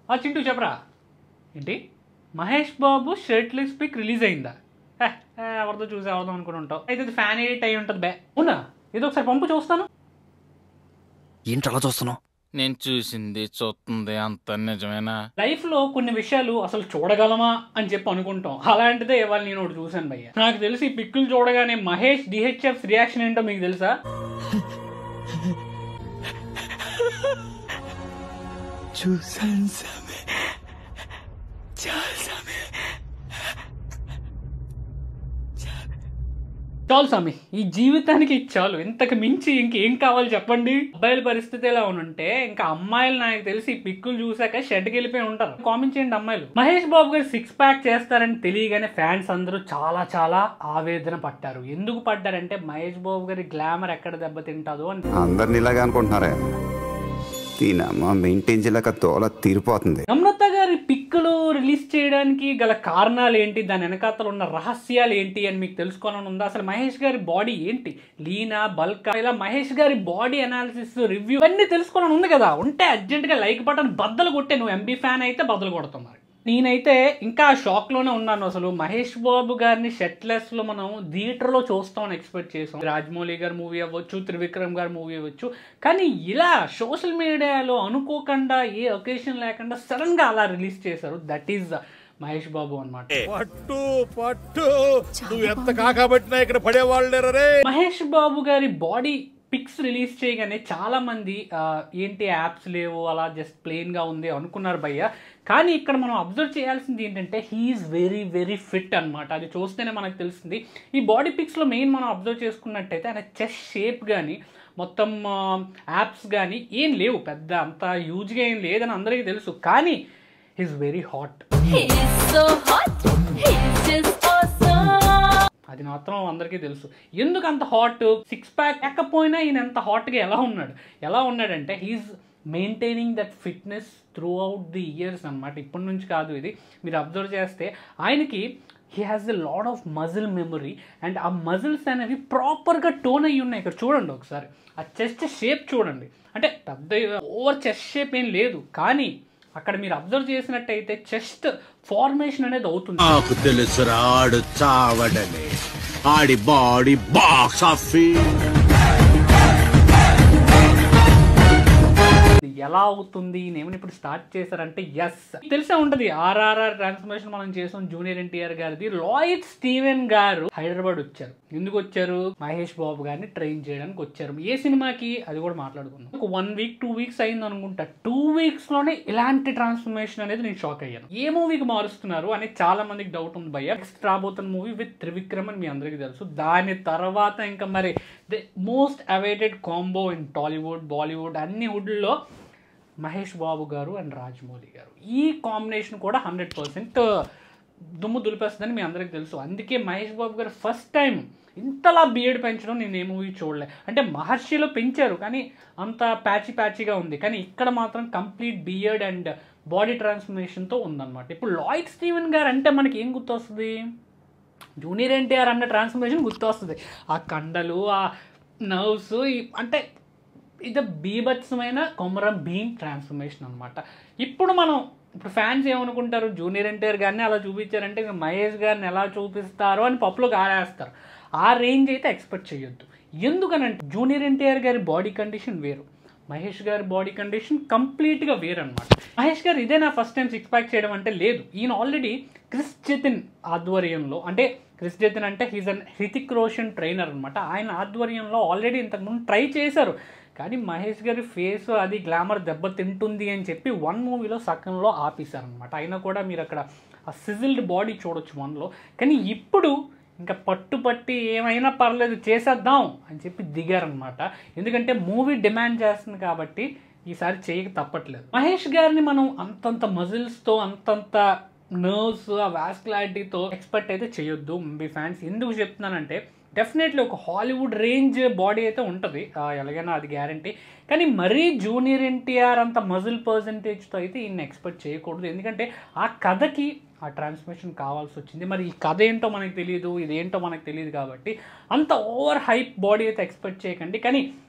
ఆ చింటూ చెప్పరా ఏంటి Mahesh Babu shirtless pic release అయిందా హే, హే, ఎవరితో చూసి ఎవరితో అనుకుని ఉంటావు అయితే ఇది ఫ్యాన్ ఎడిట్ అయి ఉంటుంది బే అవునా ఇది ఒకసారి పంపు చూస్తాను ఏంటి అలా చూస్తున్నావు నేను చూసింది చూస్తుంది అంత నిజమేనా లైఫ్ లో కొన్ని విషయాలు అసలు చూడగలమా అని చెప్పి అనుకుంటాం అలాంటిదే ఇవాళ నేను ఒకటి చూశాను భయ్య నాకు తెలిసి ఈ పిక్కులు చూడగానే మహేష్ డిహెచ్ఎఫ్ రియాక్షన్ ఏంటో మీకు తెలుసా చూసాను సామి చాలా సామి చాలు స్వామి ఈ జీవితానికి ఇది చాలు ఇంతకు మించి ఇంకేం కావాలి చెప్పండి అబ్బాయిల పరిస్థితి ఎలా ఉంటే ఇంకా అమ్మాయిలు నాకు తెలిసి ఈ పిక్కులు చూసాక షెడ్కి వెళ్ళిపోయి ఉంటారు కామెంట్ చేయండి అమ్మాయిలు మహేష్ బాబు గారు సిక్స్ ప్యాక్ చేస్తారని తెలియగానే ఫ్యాన్స్ అందరూ చాలా చాలా ఆవేదన పడ్డారు ఎందుకు పడ్డారంటే మహేష్ బాబు గారి గ్లామర్ ఎక్కడ దెబ్బతింటాదో అని అందరిని ఇలాగే అనుకుంటున్నారే దీనమ్మ మెయింటైన్ చేయలేక తోల తీరిపోతుంది నమ్రత గారి పిక్కులు రిలీజ్ చేయడానికి గల కారణాలు ఏంటి దాని వెనకాతలు ఉన్న రహస్యాలు ఏంటి అని మీకు తెలుసుకోవాలని ఉందా అసలు మహేష్ గారి బాడీ ఏంటి లీనా బల్క్ ఇలా మహేష్ గారి బాడీ అనాలిసిస్ రివ్యూ అన్నీ తెలుసుకోవాలని ఉంది కదా ఉంటే అర్జెంట్గా లైక్ బటన్ బద్దలు కొట్టే నువ్వు ఎంబీ ఫ్యాన్ అయితే బద్దలు కొడుతున్నారు నేనైతే ఇంకా షాక్లోనే ఉన్నాను అసలు మహేష్ బాబు గారిని షెట్లెస్లో మనం థియేటర్లో చూస్తామని ఎక్స్పెక్ట్ చేసాం రాజమౌళి గారి మూవీ అవ్వచ్చు త్రివిక్రమ్ గారి మూవీ అవ్వచ్చు కానీ ఇలా సోషల్ మీడియాలో అనుకోకుండా ఏ ఒకేషన్ లేకుండా సడన్గా అలా రిలీజ్ చేశారు దట్ ఈస్ మహేష్ బాబు అనమాట పట్టు పట్టు నువ్వు ఎంత కాకబట్టినా ఇక్కడ పడేవాళ్ళు లేరు రే మహేష్ బాబు గారి బాడీ పిక్స్ రిలీజ్ చేయగానే చాలా మంది ఆ, ఏంటి యాప్స్ లేవు అలా జస్ట్ ప్లెయిన్గా ఉంది అనుకున్నారు భయ్య కానీ ఇక్కడ మనం అబ్జర్వ్ చేయాల్సింది ఏంటంటే హీఈస్ వెరీ వెరీ ఫిట్ అన్నమాట అది చూస్తేనే మనకు తెలిసింది ఈ బాడీ పిక్స్లో మెయిన్ మనం అబ్జర్వ్ చేసుకున్నట్టయితే ఆయన చెస్ట్ షేప్ కానీ మొత్తం యాప్స్ కానీ ఏం లేవు పెద్ద అంత హ్యూజ్గా ఏం లేదని అందరికీ తెలుసు కానీ he's very hot He's so hot. He's just awesome. అది మాత్రం అందరికీ తెలుసు ఎందుకు అంత హాట్ సిక్స్ ప్యాక్ ఎక్కపోయినా ఈయన ఎంత హాట్గా ఎలా ఉన్నాడు ఎలా ఉన్నాడంటే he's maintaining that fitness throughout the years అనమాట ఇప్పటి నుంచి కాదు ఇది మీరు అబ్జర్వ్ చేస్తే ఆయనకి he has a lot of muscle memory and ఆ మజిల్స్ అనేవి ప్రాపర్గా టోన్ అయ్యి ఉన్నాయి ఇక్కడ చూడండి ఒకసారి ఆ చెస్ట్ షేప్ చూడండి అంటే పెద్ద ఓవర్ చెస్ట్ షేప్ ఏం లేదు కానీ అక్కడ మీరు అబ్జర్వ్ చేసినట్టయితే చెస్ట్ ఫార్మేషన్ అనేది అవుతుంది నాకు తెలుసు రాడు చావడని ఆడి బాడీ బాక్స్ ఆఫీస్ ఇది ఎలా అవుతుంది నేమని ఇప్పుడు స్టార్ట్ చేశారంటే ఎస్ తెలిసే ఉంటది ఆర్ఆర్ఆర్ ట్రాన్స్ఫర్మేషన్ మనం చేసాం జూనియర్ ఎన్టీఆర్ గారిది లాయిడ్ స్టీవెన్ గారు హైదరాబాద్ వచ్చారు ఎందుకు వచ్చారు మహేష్ బాబు గారిని ట్రైన్ చేయడానికి వచ్చారు ఏ సినిమాకి అది కూడా మాట్లాడుకుందాం ఒక వన్ వీక్ టూ వీక్స్ అయింది అనుకుంటా టూ వీక్స్ లోనే ఇలాంటి ట్రాన్స్ఫర్మేషన్ అనేది నేను షాక్ అయ్యాను ఏ మూవీకి మారుస్తున్నారు అనేది చాలా మందికి డౌట్ ఉంది భయ్య నెక్స్ట్ రాబోతున్న మూవీ విత్ త్రివిక్రమ్ అని మీ అందరికీ తెలుసు దాని తర్వాత ఇంకా మరి the most awaited combo in Tollywood Bollywood అన్ని వుడ్లో మహేష్ బాబు గారు అండ్ రాజమౌళి గారు ఈ కాంబినేషన్ కూడా హండ్రెడ్ పర్సెంట్ దుమ్ము దులిపేస్తుందని మీ అందరికీ తెలుసు అందుకే మహేష్ బాబు గారు ఫస్ట్ టైం ఇంతలా బియర్డ్ పెంచడం నేను ఏ మూవీ చూడలే అంటే మహర్షిలో పెంచారు కానీ అంత ప్యాచీ ప్యాచీగా ఉంది కానీ ఇక్కడ మాత్రం కంప్లీట్ బియర్డ్ అండ్ బాడీ ట్రాన్స్ఫర్మేషన్తో ఉందన్నమాట ఇప్పుడు లాయిడ్ స్టీవెన్ గారు అంటే మనకి ఏం గుర్తొస్తుంది జూనియర్ ఎన్టీఆర్ అన్న ట్రాన్స్ఫర్మేషన్ గుర్తొస్తుంది ఆ కండలు ఆ నర్వ్స్ అంటే ఇది బీభత్సమైన కొమరం భీమ్ ట్రాన్స్ఫర్మేషన్ అనమాట ఇప్పుడు మనం ఇప్పుడు ఫ్యాన్స్ ఏమనుకుంటారు జూనియర్ ఎన్టీఆర్ గారిని అలా చూపించారంటే ఇంకా మహేష్ గారిని ఎలా చూపిస్తారు అని పప్పులో గారేస్తారు ఆ రేంజ్ అయితే ఎక్స్పెక్ట్ చేయొద్దు ఎందుకనంటే జూనియర్ ఎన్టీఆర్ గారి బాడీ కండిషన్ వేరు మహేష్ గారి బాడీ కండిషన్ కంప్లీట్గా వేరనమాట మహేష్ గారు ఇదే నా ఫస్ట్ టైం సిక్స్ ప్యాక్ చేయడం అంటే లేదు ఈయన ఆల్రెడీ క్రిస్ జతిన్ ఆధ్వర్యంలో అంటే క్రిస్ జతిన్ అంటే he's an Hrithik Roshan trainer అనమాట ఆయన ఆధ్వర్యంలో ఆల్రెడీ ఇంతకుముందు ట్రై చేశారు కానీ మహేష్ గారి ఫేస్ అది గ్లామర్ దెబ్బ తింటుంది అని చెప్పి వన్ మూవీలో సగంలో ఆపేశారనమాట అయినా కూడా మీరు అక్కడ ఆ సిజిల్డ్ బాడీ చూడొచ్చు వన్లో కానీ ఇప్పుడు ఇంకా పట్టుపట్టి ఏమైనా పర్లేదు చేసేద్దాం అని చెప్పి దిగారనమాట ఎందుకంటే మూవీ డిమాండ్ చేస్తుంది కాబట్టి ఈసారి చేయక తప్పట్లేదు మహేష్ గారిని మనం అంతంత మజిల్స్తో అంతంత నర్వ్స్ ఆ వాస్కులారిటీతో ఎక్స్పెక్ట్ అయితే చేయొద్దు మీ ఫ్యాన్స్ ఎందుకు చెప్తున్నానంటే డెఫినెట్లీ ఒక హాలీవుడ్ రేంజ్ బాడీ అయితే ఉంటుంది ఆ, ఎలాగైనా అది గ్యారంటీ కానీ మరీ జూనియర్ ఎన్టీఆర్ అంత మజిల్ పర్సంటేజ్తో అయితే ఈయన ఎక్స్పెక్ట్ చేయకూడదు ఎందుకంటే ఆ కథకి ఆ ట్రాన్స్మిషన్ కావాల్సి వచ్చింది మరి ఈ కథ ఏంటో మనకు తెలియదు ఇది ఏంటో మనకు తెలియదు కాబట్టి అంత ఓవర్ హైప్ బాడీ అయితే ఎక్స్పెక్ట్ చేయకండి కానీ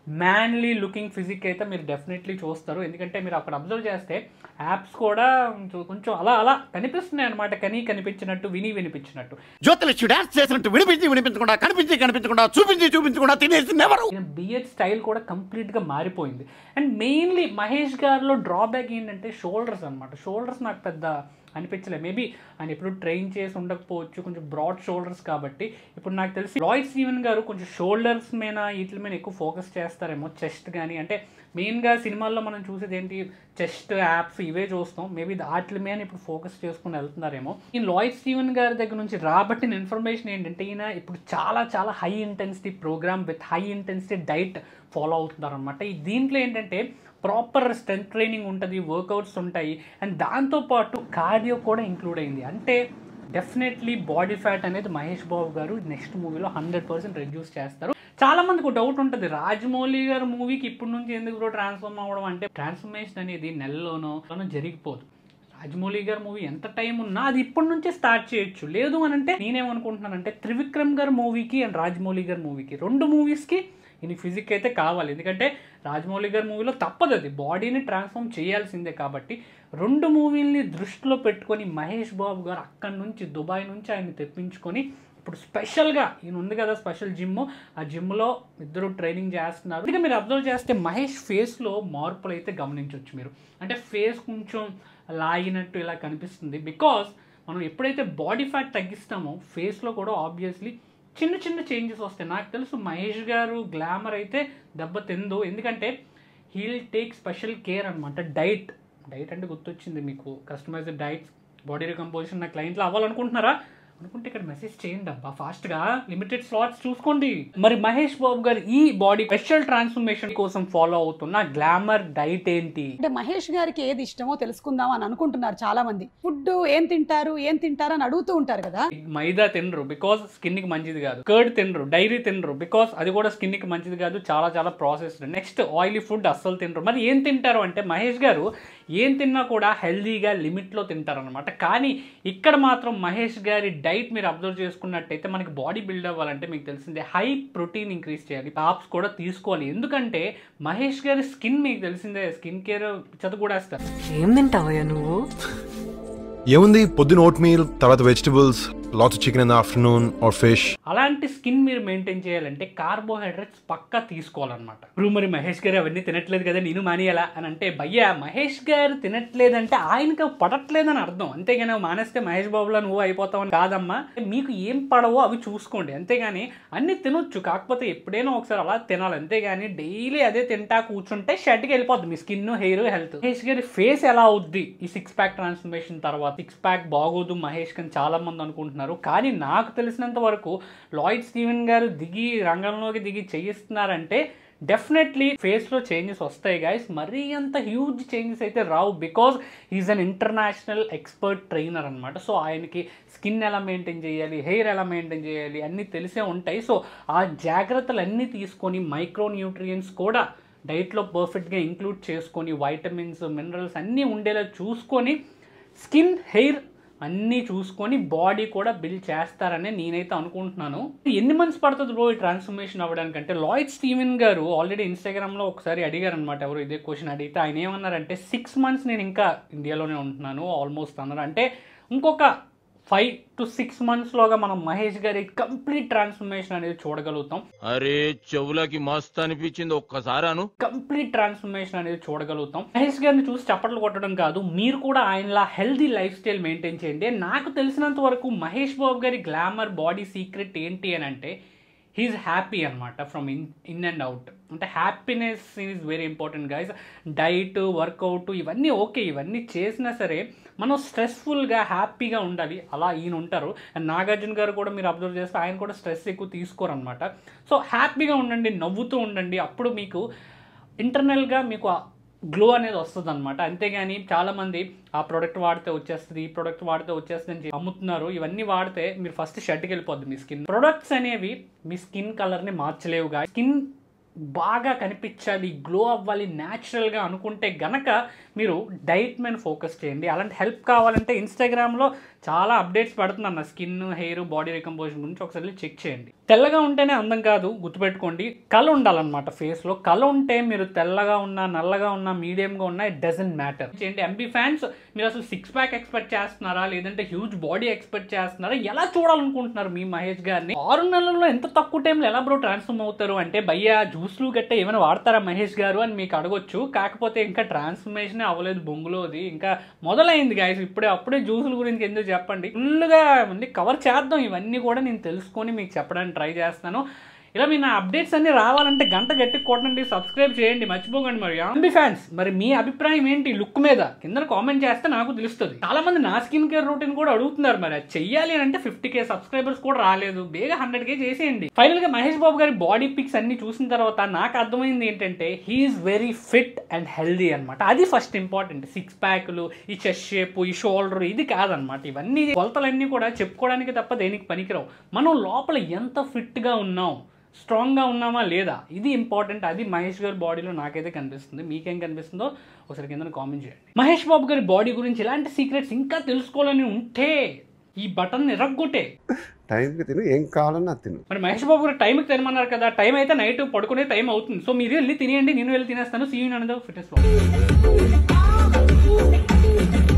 మ్యాన్లీ లుకింగ్ ఫిజిక్ అయితే మీరు డెఫినెట్లీ చూస్తారు ఎందుకంటే మీరు అక్కడ అబ్జర్వ్ చేస్తే యాప్స్ కూడా కొంచెం- కొంచెం అలా అలా కనిపిస్తున్నాయి అనమాట కనీ కనిపించినట్టు విని వినిపించినట్టు జ్యోతిలక్ష్మి డాన్స్ చేసినట్టు వినిపించి వినిపించకుండా కనిపించి కనిపించకుండా చూపించి చూపించకుండా తినేసింది ఎవరు ఈయన బిఎడ్ స్టైల్ కూడా కంప్లీట్గా మారిపోయింది అండ్ మెయిన్లీ మహేష్ గారిలో డ్రాబ్యాక్ ఏంటంటే షోల్డర్స్ అనమాట షోల్డర్స్ నాకు పెద్ద అనిపించలేదు మేబీ ఆయన ఎప్పుడు ట్రైన్ చేసి ఉండకపోవచ్చు కొంచెం బ్రాడ్ షోల్డర్స్ కాబట్టి ఇప్పుడు నాకు తెలిసి లాయిడ్ స్టీవెన్ గారు కొంచెం షోల్డర్స్ మీద వీటి మీద ఎక్కువ ఫోకస్ చేస్తారేమో చెస్ట్ కానీ అంటే మెయిన్గా సినిమాల్లో మనం చూసేది ఏంటి చెస్ట్ యాప్స్ ఇవే చూస్తాం మేబీ వాటి మీద ఇప్పుడు ఫోకస్ చేసుకుని వెళ్తున్నారేమో ఈ లాయిడ్ స్టీవెన్ గారి దగ్గర నుంచి రాబట్టిన ఇన్ఫర్మేషన్ ఏంటంటే ఈయన ఇప్పుడు చాలా చాలా high intensity program with high intensity diet follow అవుతున్నారు అనమాట ఈ దీంట్లో ఏంటంటే ప్రాపర్ స్ట్రెంత్ ట్రైనింగ్ ఉంటుంది వర్కౌట్స్ ఉంటాయి అండ్ దాంతోపాటు కార్డియో కూడా ఇంక్లూడ్ అయింది అంటే డెఫినెట్లీ బాడీ ఫ్యాట్ అనేది మహేష్ బాబు గారు నెక్స్ట్ మూవీలో హండ్రెడ్ పర్సెంట్ రెడ్యూస్ చేస్తారు చాలా మందికి ఒక డౌట్ ఉంటుంది రాజమౌళి గారి మూవీకి ఇప్పటి నుంచి ఎందుకు బ్రో ట్రాన్స్ఫార్మ్ అవ్వడం అంటే ట్రాన్స్ఫర్మేషన్ అనేది నెలలోనో లోనో జరిగిపోదు రాజమౌళి గారి మూవీ ఎంత టైం ఉన్నా అది ఇప్పటి నుంచే స్టార్ట్ చేయొచ్చు లేదు అని అంటే నేనేమనుకుంటున్నానంటే త్రివిక్రమ్ గారి మూవీకి అండ్ రాజమౌళి గారి మూవీకి రెండు మూవీస్కి ఈయన ఫిజిక్ అయితే కావాలి ఎందుకంటే రాజమౌళి గారి మూవీలో తప్పదు అది బాడీని ట్రాన్స్ఫార్మ్ చేయాల్సిందే కాబట్టి రెండు మూవీల్ని దృష్టిలో పెట్టుకొని మహేష్ బాబు గారు అక్కడి నుంచి దుబాయ్ నుంచి ఆయన తెప్పించుకొని ఇప్పుడు స్పెషల్గా ఈయన ఉంది కదా స్పెషల్ జిమ్ ఆ జిమ్లో ఇద్దరు ట్రైనింగ్ చేస్తున్నారు ఇక మీరు అబ్జర్వ్ చేస్తే మహేష్ ఫేస్లో మార్పులు అయితే గమనించవచ్చు మీరు అంటే ఫేస్ కొంచెం లాగినట్టు ఇలా కనిపిస్తుంది బికాస్ మనం ఎప్పుడైతే బాడీ ఫ్యాట్ తగ్గిస్తామో ఫేస్లో కూడా ఆబ్వియస్లీ చిన్న చిన్న చేంజెస్ వస్తాయి నాకు తెలుసు మహేష్ గారు గ్లామర్ అయితే దెబ్బ తిందు ఎందుకంటే హీల్ టేక్ స్పెషల్ కేర్ అనమాట డైట్ డైట్ అంటే గుర్తొచ్చింది మీకు కస్టమైజ్డ్ డైట్స్ బాడీ రికంపోజిషన్ నా క్లయింట్లో అవ్వాలనుకుంటున్నారా అనుకుంటే ఇక్కడ మెసేజ్ చేయండి అబ్బా ఫాస్ట్ గా లిమిటెడ్ స్లాట్స్ చూసుకోండి మరి మహేష్ బాబు గారు ఈ బాడీ స్పెషల్ ట్రాన్స్ఫర్మేషన్ కోసం ఫాలో అవుతున్న గ్లామర్ డైట్ ఏంటి అంటే మహేష్ గారికి ఏది ఇష్టమో తెలుసుకుందాం అని అనుకుంటున్నారు చాలా మంది ఫుడ్ ఏం తింటారు ఏం తింటారు అని అడుగుతూ ఉంటారు కదా మైదా తినరు బికాస్ స్కిన్ కి మంచిది కాదు కర్డ్ తినరు డైరీ తినరు బికాస్ అది కూడా స్కిన్ కి మంచిది కాదు చాలా చాలా ప్రాసెస్డ్ నెక్స్ట్ ఆయిలీ ఫుడ్ అస్సలు తినరు మరి ఏం తింటారు అంటే మహేష్ గారు ఏం తిన్నా కూడా హెల్దీగా లిమిట్లో తింటారనమాట కానీ ఇక్కడ మాత్రం మహేష్ గారి డైట్ మీరు అబ్జర్వ్ చేసుకున్నట్టయితే మనకి బాడీ బిల్డ్ అవ్వాలంటే మీకు తెలిసిందే హై ప్రోటీన్ ఇంక్రీజ్ చేయాలి టాప్స్ కూడా తీసుకోవాలి ఎందుకంటే మహేష్ గారి స్కిన్ మీకు తెలిసిందే స్కిన్ కేర్ చదువుకూడేస్తారు ఏం తింటావయ్యా నువ్వు ఏముంది పొద్దున ఓట్ మీల్ తర్వాత vegetables lots chicken in afternoon or fish అలాంటి స్కిన్ మీరు మెయింటైన్ చేయాలంటే కార్బోహైడ్రేట్స్ పక్కా తీసుకోవాలన్నమాట ఇప్పుడు మరి మహేష్ గారు అవన్నీ తినట్లేదు కదా నేను మానేయాలా అని అంటే భయ్యా మహేష్ గారు తినట్లేదంటే ఆయనకి అవి పడట్లేదని అర్థం అంతేగాని అవి మానేస్తే మహేష్ బాబులో నువ్వు అయిపోతావని కాదమ్మా మీకు ఏం పడవో అవి చూసుకోండి అంతేగాని అన్ని తినొచ్చు కాకపోతే ఎప్పుడైనా ఒకసారి అలా తినాలి అంతేగాని డైలీ అదే తింటా కూర్చుంటే షర్ట్కి వెళ్ళిపోద్ది మీ స్కిన్ హెయిర్ హెల్త్ మహేష్ గారి ఫేస్ ఎలా అవుద్ది ఈ సిక్స్ ప్యాక్ ట్రాన్స్ఫర్మేషన్ తర్వాత సిక్స్ ప్యాక్ బాగోదు మహేష్ అని చాలా మంది అనుకుంటున్నారు కానీ నాకు తెలిసినంత వరకు లాయిడ్ స్టీవెన్ గారు దిగి రంగంలోకి దిగి చేయిస్తున్నారంటే డెఫినెట్లీ ఫేస్లో చేంజెస్ వస్తాయి గైస్ మరీ అంత హ్యూజ్ చేంజెస్ అయితే రావు because is an international expert trainer అనమాట సో ఆయనకి స్కిన్ ఎలా మెయింటైన్ చేయాలి హెయిర్ ఎలా మెయింటైన్ చేయాలి అన్నీ తెలిసే ఉంటాయి సో ఆ జాగ్రత్తలు అన్నీ తీసుకొని మైక్రో న్యూట్రియంట్స్ కూడా డైట్లో పర్ఫెక్ట్గా ఇంక్లూడ్ చేసుకొని వైటమిన్స్ మినరల్స్ అన్నీ ఉండేలా చూసుకొని స్కిన్ హెయిర్ అన్నీ చూసుకొని బాడీ కూడా బిల్డ్ చేస్తారని నేనైతే అనుకుంటున్నాను ఎన్ని మంత్స్ పడుతుంది బ్రో ఈ ట్రాన్స్ఫర్మేషన్ అవ్వడానికి అంటే లాయిడ్ స్టీవెన్ గారు ఆల్రెడీ ఇన్స్టాగ్రామ్లో ఒకసారి అడిగారు అనమాట ఎవరు ఇదే క్వశ్చన్ అడిగితే ఆయన ఏమన్నారంటే సిక్స్ మంత్స్ నేను ఇంకా ఇండియాలోనే ఉంటున్నాను ఆల్మోస్ట్ అన్నారు అంటే ఇంకొక ఫైవ్ టు సిక్స్ మంత్స్లోగా మనం మహేష్ గారి కంప్లీట్ ట్రాన్స్ఫర్మేషన్ అనేది చూడగలుగుతాం అరే చెవులకి మస్తు అనిపించింది ఒక్కసారి అను కంప్లీట్ ట్రాన్స్ఫర్మేషన్ అనేది చూడగలుగుతాం మహేష్ గారిని చూసి చప్పట్లు కొట్టడం కాదు మీరు కూడా ఆయనలా హెల్దీ లైఫ్ స్టైల్ మెయింటైన్ చేయండి నాకు తెలిసినంత వరకు మహేష్ బాబు గారి గ్లామర్ బాడీ సీక్రెట్ ఏంటి అని అంటే హీఈస్ హ్యాపీ అనమాట from in in and out అంటే happiness is very important guys diet workout ఇవన్నీ ఓకే ఇవన్నీ చేసినా సరే మనం స్ట్రెస్ఫుల్గా హ్యాపీగా ఉండాలి అలా ఈయన ఉంటారు అండ్ నాగార్జున గారు కూడా మీరు అబ్జర్వ్ చేస్తే ఆయన కూడా స్ట్రెస్ ఎక్కువ తీసుకోరనమాట సో హ్యాపీగా ఉండండి నవ్వుతూ ఉండండి అప్పుడు మీకు ఇంటర్నల్గా మీకు గ్లో అనేది వస్తుంది అనమాట అంతేగాని చాలామంది ఆ ప్రోడక్ట్ వాడితే వచ్చేస్తుంది ఈ ప్రోడక్ట్ వాడితే వచ్చేస్తుంది అని చెప్పి అమ్ముతున్నారు ఇవన్నీ వాడితే మీరు ఫస్ట్ షర్ట్కి వెళ్ళిపోద్ది మీ స్కిన్ ప్రొడక్ట్స్ అనేవి మీ స్కిన్ కలర్ని మార్చలేవుగా స్కిన్ బాగా కనిపించాలి గ్లో అవ్వాలి న్యాచురల్గా అనుకుంటే గనక మీరు డైట్ మీద ఫోకస్ చేయండి అలాంటి హెల్ప్ కావాలంటే ఇన్స్టాగ్రామ్లో చాలా అప్డేట్స్ పడుతున్నాను నా స్కిన్ హెయిర్ బాడీ రికంపోజిషన్ గురించి ఒకసారి వెళ్ళి చెక్ చేయండి తెల్లగా ఉంటేనే అందం కాదు గుర్తుపెట్టుకోండి కళ ఉండాలన్నమాట ఫేస్లో కళ ఉంటే మీరు తెల్లగా ఉన్నా నల్లగా ఉన్నా మీడియంగా ఉన్నా ఇట్ డజంట్ మ్యాటర్ ఏంటి ఎంపీ ఫ్యాన్స్ మీరు అసలు సిక్స్ ప్యాక్ ఎక్స్పెక్ట్ చేస్తున్నారా లేదంటే హ్యూజ్ బాడీ ఎక్స్పెక్ట్ చేస్తున్నారా ఎలా చూడాలనుకుంటున్నారు మీ మహేష్ గారిని ఆరు నెలల్లో ఎంత తక్కువ టైంలో ఎలా బ్రో ట్రాన్స్ఫార్మ్ అవుతారు అంటే భయ్యా జ్యూస్లు గట్ట ఏమైనా వాడతారా మహేష్ గారు అని మీకు అడగొచ్చు కాకపోతే ఇంకా ట్రాన్స్ఫర్మేషన్ అవ్వలేదు బొంగులోది ఇంకా మొదలైంది గాయస్ ఇప్పుడే అప్పుడే జ్యూసుల గురించి ఎందుకు చెప్పండి ఫుల్గా ఉంది కవర్ చేద్దాం ఇవన్నీ కూడా నేను తెలుసుకొని మీకు చెప్పడానికి ట్రై చేస్తాను ఇలా మీ నా అప్డేట్స్ అన్ని రావాలంటే గంట గట్టి కొట్టండి సబ్స్క్రైబ్ చేయండి మర్చిపోకండి మరి అంబి ఫ్యాన్స్ మరి మీ అభిప్రాయం ఏంటి లుక్ మీద కింద కామెంట్ చేస్తే నాకు తెలుస్తుంది చాలా మంది నా స్కిన్ కేర్ రూటీన్ కూడా అడుగుతున్నారు మరి అది చెయ్యాలి అని అంటే ఫిఫ్టీ కే సబ్స్క్రైబర్స్ కూడా రాలేదు బేగా హండ్రెడ్ కే చేసేయండి ఫైనల్ గా మహేష్ బాబు గారి బాడీ పిక్స్ అన్ని చూసిన తర్వాత నాకు అర్థమైంది ఏంటంటే he is very fit and healthy అనమాట అది ఫస్ట్ ఇంపార్టెంట్ సిక్స్ ప్యాక్లు ఈ చెస్ట్ షేప్ ఈ షోల్డర్ ఇది కాదనమాట ఇవన్నీ కొలతలన్నీ కూడా చెప్పుకోవడానికి తప్ప దేనికి పనికిరావు మనం లోపల ఎంత ఫిట్ గా ఉన్నాం స్ట్రాంగ్గా ఉన్నామా లేదా ఇది ఇంపార్టెంట్ అది మహేష్ గారి బాడీలో నాకైతే కనిపిస్తుంది మీకేం కనిపిస్తుందో ఒకసారి కింద కామెంట్ చేయండి మహేష్ బాబు గారి బాడీ గురించి ఇలాంటి సీక్రెట్స్ ఇంకా తెలుసుకోవాలని ఉంటే ఈ బటన్ ఎరగొట్టే టైంకి తిను ఏం కావాలన్నా తిను మరి మహేష్ బాబు గారు టైంకి తినమన్నారు కదా టైం అయితే నైట్ పడుకునే టైం అవుతుంది సో మీరు వెళ్ళి తినేయండి నేను వెళ్ళి తినేస్తాను సీ యూ అనదో ఫిట్నెస్